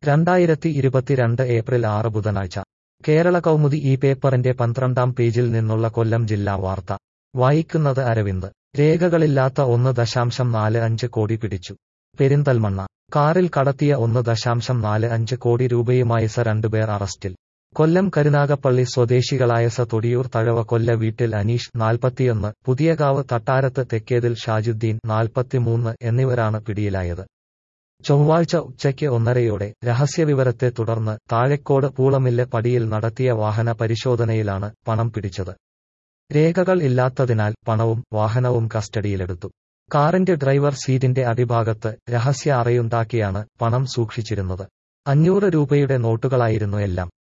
രണ്ടായിരത്തി ഇരുപത്തിരണ്ട് ഏപ്രിൽ ആറ് ബുധനാഴ്ച കേരള കൗമുദി ഈ പേപ്പറിന്റെ പന്ത്രണ്ടാം പേജിൽ നിന്നുള്ള കൊല്ലം ജില്ലാ വാർത്ത വായിക്കുന്നത് അരവിന്ദ് രേഖകളില്ലാത്ത ഒന്ന് ദശാംശം നാല് അഞ്ച് കോടി പിടിച്ചു പെരിന്തൽമണ്ണ കാറിൽ കടത്തിയ ഒന്ന് ദശാംശം നാല് അഞ്ച് കോടി രൂപയുമായി സ രണ്ടുപേർ അറസ്റ്റിൽ കൊല്ലം കരുനാഗപ്പള്ളി സ്വദേശികളായ സ തൊടിയൂർ തഴവ കൊല്ല വീട്ടിൽ അനീഷ് നാൽപ്പത്തിയൊന്ന് പുതിയകാവ് തട്ടാരത്ത് തെക്കേതിൽ ഷാജുദ്ദീൻ നാൽപ്പത്തിമൂന്ന് എന്നിവരാണ് പിടിയിലായത് ചൊവ്വാഴ്ച ഉച്ചയ്ക്ക് ഒന്നരയോടെ രഹസ്യവിവരത്തെ തുടർന്ന് താഴെക്കോട് പൂളമില്ല് പടിയിൽ നടത്തിയ വാഹന പരിശോധനയിലാണ് പണം പിടിച്ചത് രേഖകൾ ഇല്ലാത്തതിനാൽ പണവും വാഹനവും കസ്റ്റഡിയിലെടുത്തു കാറിന്റെ ഡ്രൈവർ സീറ്റിന്റെ അടിഭാഗത്ത് രഹസ്യ അറയുണ്ടാക്കിയാണ് പണം സൂക്ഷിച്ചിരുന്നത് അഞ്ഞൂറ് രൂപയുടെ നോട്ടുകളായിരുന്നു എല്ലാം